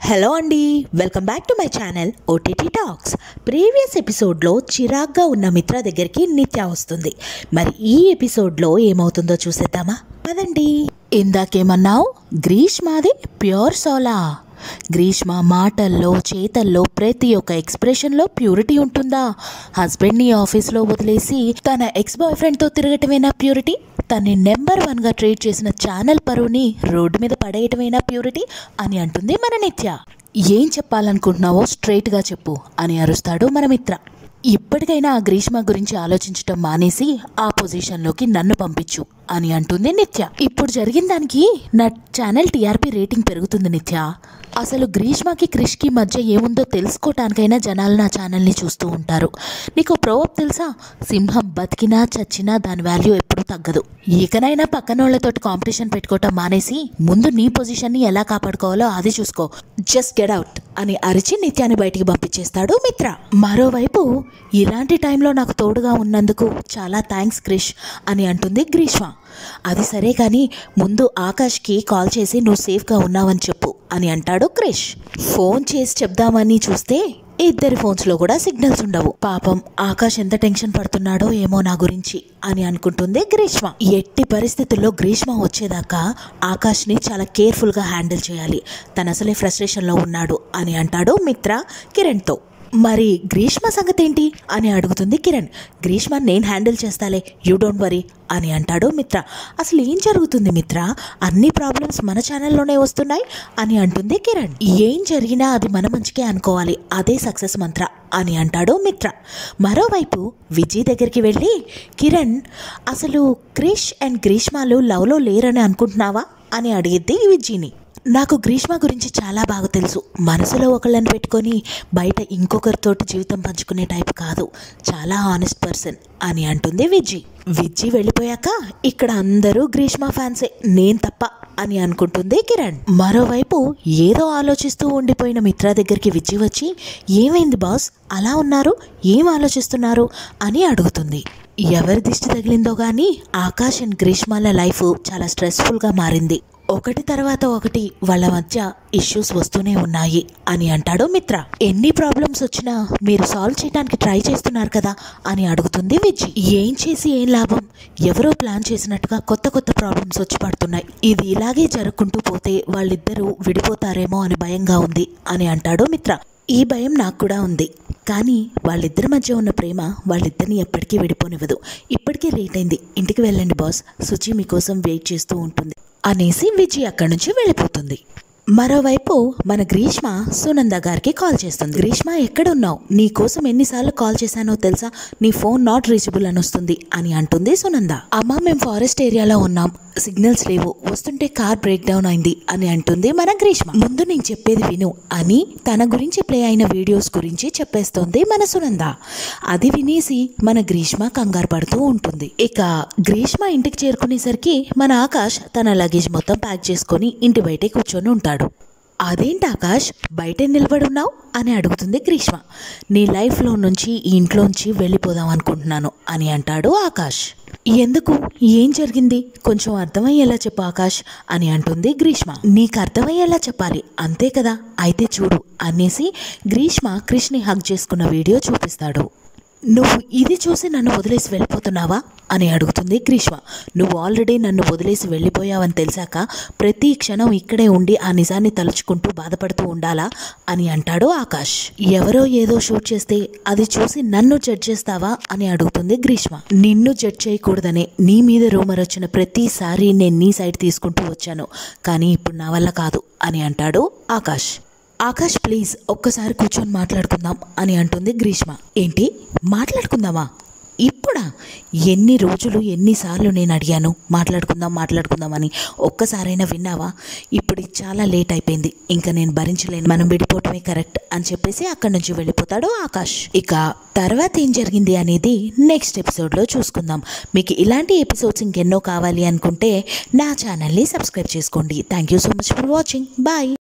hello అండి welcome back to my channel OTT talks previous ఎపిసోడ్లో చిరాగ్గా ఉన్న మిత్ర దగ్గరికి నిత్య వస్తుంది మరి ఈ ఎపిసోడ్లో ఏమవుతుందో చూసేద్దామా పదండి ఇందాకేమన్నావు గ్రీష్మాది ప్యూర్ సోలా గ్రీష్మ మాటల్లో చేతల్లో ప్రతి ఒక్క ఎక్స్ప్రెషన్లో ప్యూరిటీ ఉంటుందా హస్బెండ్ని ఆఫీస్లో వదిలేసి తన ఎక్స్ బాయ్ ఫ్రెండ్తో తిరగటమేనా ప్యూరిటీ తన్ని నెంబర్ వన్గా ట్రీట్ చేసిన ఛానల్ పరువుని రోడ్డు మీద పడేయటమేనా ప్యూరిటీ అని అంటుంది మన నిత్య ఏం చెప్పాలనుకుంటున్నావో స్ట్రైట్గా చెప్పు అని అరుస్తాడు మన మిత్ర ఇప్పటికైనా ఆ గ్రీష్మ గురించి ఆలోచించటం మానేసి ఆ పొజిషన్లోకి నన్ను పంపించు అని అంటుంది నిత్య ఇప్పుడు జరిగిన దానికి నా ఛానల్ టీఆర్పీ రేటింగ్ పెరుగుతుంది నిత్య అసలు గ్రీష్మకి క్రిష్కి మధ్య ఏముందో తెలుసుకోవటానికైనా జనాలు నా ఛానల్ని చూస్తూ ఉంటారు నీకు ప్రోవప్ తెలుసా సింహం బతికినా చచ్చినా దాని వాల్యూ ఎప్పుడూ తగ్గదు ఇకనైనా పక్కన వాళ్ళతోటి కాంపిటీషన్ పెట్టుకోవటం మానేసి ముందు నీ పొజిషన్ని ఎలా కాపాడుకోవాలో అది చూసుకో జస్ట్ గెట్ అవుట్ అని అరిచి నిత్యాన్ని బయటికి పంపించేస్తాడు మిత్ర మరోవైపు ఇలాంటి టైంలో నాకు తోడుగా ఉన్నందుకు చాలా థ్యాంక్స్ క్రిష్ అని అంటుంది గ్రీష్మ అది సరే కానీ ముందు ఆకాష్కి కాల్ చేసి నువ్వు సేఫ్గా ఉన్నావని చెప్పు అని అంటాడు క్రిష్ ఫోన్ చేసి చెప్దామని చూస్తే ఇద్దరి ఫోన్స్లో కూడా సిగ్నల్స్ ఉండవు పాపం ఆకాష్ ఎంత టెన్షన్ పడుతున్నాడో ఏమో నా గురించి అని అనుకుంటుంది గ్రీష్మ ఎట్టి పరిస్థితుల్లో గ్రీష్మ వచ్చేదాకా ఆకాష్ని చాలా కేర్ఫుల్గా హ్యాండిల్ చేయాలి తను అసలే ఫ్రస్ట్రేషన్లో ఉన్నాడు అని అంటాడు మిత్ర కిరణ్తో మరి గ్రీష్మ సంగతి ఏంటి అని అడుగుతుంది కిరణ్ గ్రీష్మ నేను హ్యాండిల్ చేస్తాలే యూ డోంట్ వరీ అని అంటాడు మిత్ర అసలు ఏం జరుగుతుంది మిత్ర అన్ని ప్రాబ్లమ్స్ మన ఛానల్లోనే వస్తున్నాయి అని అంటుంది కిరణ్ ఏం జరిగినా అది మన మంచికే అనుకోవాలి అదే సక్సెస్ మంత్ర అని అంటాడు మిత్ర మరోవైపు విజయ్ దగ్గరికి వెళ్ళి కిరణ్ అసలు క్రిష్ అండ్ గ్రీష్మాలు లవ్లో లేరని అనుకుంటున్నావా అని అడిగిద్ది విజయ్ని నాకు గ్రీష్మ గురించి చాలా బాగా తెలుసు మనసులో ఒకళ్ళని పెట్టుకొని బయట ఇంకొకరితోటి జీవితం పంచుకునే టైప్ కాదు చాలా ఆనెస్ట్ పర్సన్ అని అంటుంది విజ్జి విజ్జి వెళ్ళిపోయాక ఇక్కడ అందరూ గ్రీష్మ ఫ్యాన్సే నేను తప్ప అని అనుకుంటుంది కిరణ్ మరోవైపు ఏదో ఆలోచిస్తూ ఉండిపోయిన మిత్ర దగ్గరికి విజ్జి వచ్చి ఏమైంది బాస్ అలా ఉన్నారు ఏం ఆలోచిస్తున్నారు అని అడుగుతుంది ఎవరి దిష్టి తగిలిందో గానీ ఆకాష్ అండ్ గ్రీష్మాల లైఫ్ చాలా స్ట్రెస్ఫుల్గా మారింది ఒకటి తర్వాత ఒకటి వాళ్ళ మధ్య ఇష్యూస్ వస్తూనే ఉన్నాయి అని అంటాడు మిత్ర ఎన్ని ప్రాబ్లమ్స్ వచ్చినా మీరు సాల్వ్ చేయడానికి ట్రై చేస్తున్నారు కదా అని అడుగుతుంది విజి ఏం చేసి ఏం లాభం ఎవరో ప్లాన్ చేసినట్టుగా కొత్త కొత్త ప్రాబ్లమ్స్ వచ్చి పడుతున్నాయి ఇది ఇలాగే జరుపుకుంటూ పోతే వాళ్ళిద్దరూ విడిపోతారేమో అని భయంగా ఉంది అని అంటాడు మిత్ర ఈ భయం నాకు కూడా ఉంది కానీ వాళ్ళిద్దరి మధ్య ఉన్న ప్రేమ వాళ్ళిద్దరిని ఎప్పటికీ విడిపోనివ్వదు ఇప్పటికే లేట్ అయింది ఇంటికి వెళ్ళండి బాస్ సుచి మీకోసం వెయిట్ చేస్తూ ఉంటుంది అనేసి విజయ్ అక్కడి నుంచి వెళ్ళిపోతుంది మరోవైపు మన గ్రీష్మ సునంద గారికి కాల్ చేస్తుంది గ్రీష్మ ఎక్కడున్నావు నీ కోసం ఎన్నిసార్లు కాల్ చేశానో తెలుసా నీ ఫోన్ నాట్ రీచబుల్ అని వస్తుంది అని అంటుంది సునంద అమ్మ మేము ఫారెస్ట్ ఏరియాలో ఉన్నాం సిగ్నల్స్ లేవు వస్తుంటే కార్ బ్రేక్ డౌన్ అయింది అని అంటుంది మన గ్రీష్మ ముందు నేను చెప్పేది విను అని తన గురించి ప్లే అయిన వీడియోస్ గురించి చెప్పేస్తోంది మన సునంద అది వినేసి మన గ్రీష్మ కంగారు పడుతూ ఉంటుంది ఇక గ్రీష్మ ఇంటికి చేరుకునేసరికి మన ఆకాష్ తన లగేజ్ మొత్తం ప్యాక్ చేసుకొని ఇంటి బయటే కూర్చొని ఉంటాడు అదేంటి ఆకాష్ బయటే నిలబడున్నావు అని అడుగుతుంది గ్రీష్మ నీ లైఫ్లో నుంచి ఈ ఇంట్లోంచి వెళ్ళిపోదాం అనుకుంటున్నాను అని అంటాడు ఆకాష్ ఎందుకు ఏం జరిగింది కొంచెం అర్థమయ్యేలా చెప్పు ఆకాష్ అని అంటుంది గ్రీష్మ నీకు అర్థమయ్యేలా చెప్పాలి అంతే కదా అయితే చూడు అనేసి గ్రీష్మ క్రిష్ని హగ్ చేసుకున్న వీడియో చూపిస్తాడు నువ్వు ఇది చూసి నన్ను వదిలేసి వెళ్ళిపోతున్నావా అని అడుగుతుంది గ్రీష్మ నువ్వు ఆల్రెడీ నన్ను వదిలేసి వెళ్ళిపోయావని తెలిసాక ప్రతి క్షణం ఇక్కడే ఉండి ఆ నిజాన్ని తలుచుకుంటూ బాధపడుతూ ఉండాలా అని అంటాడు ఆకాష్ ఎవరో ఏదో షూట్ చేస్తే అది చూసి నన్ను జడ్జ్ చేస్తావా అని అడుగుతుంది గ్రీష్మ నిన్ను జడ్జ్ చేయకూడదనే నీ మీద రూమర్ వచ్చిన ప్రతిసారి నేను నీ సైడ్ తీసుకుంటూ వచ్చాను కానీ ఇప్పుడు నా వల్ల కాదు అని అంటాడు ఆకాష్ ఆకాష్ ప్లీజ్ ఒక్కసారి కూర్చొని మాట్లాడుకుందాం అని అంటుంది గ్రీష్మ ఏంటి మాట్లాడుకుందామా ఇప్పుడా ఎన్ని రోజులు ఎన్నిసార్లు నేను అడిగాను మాట్లాడుకుందాం మాట్లాడుకుందాం అని ఒక్కసారైనా విన్నావా ఇప్పుడు ఇది చాలా లేట్ అయిపోయింది ఇంకా నేను భరించలేను మనం విడిపోవటమే కరెక్ట్ అని చెప్పేసి అక్కడి నుంచి వెళ్ళిపోతాడు ఆకాష్ ఇక తర్వాత ఏం జరిగింది అనేది నెక్స్ట్ ఎపిసోడ్లో చూసుకుందాం మీకు ఇలాంటి ఎపిసోడ్స్ ఇంకెన్నో కావాలి అనుకుంటే నా ఛానల్ని సబ్స్క్రైబ్ చేసుకోండి thank you so much for watching bye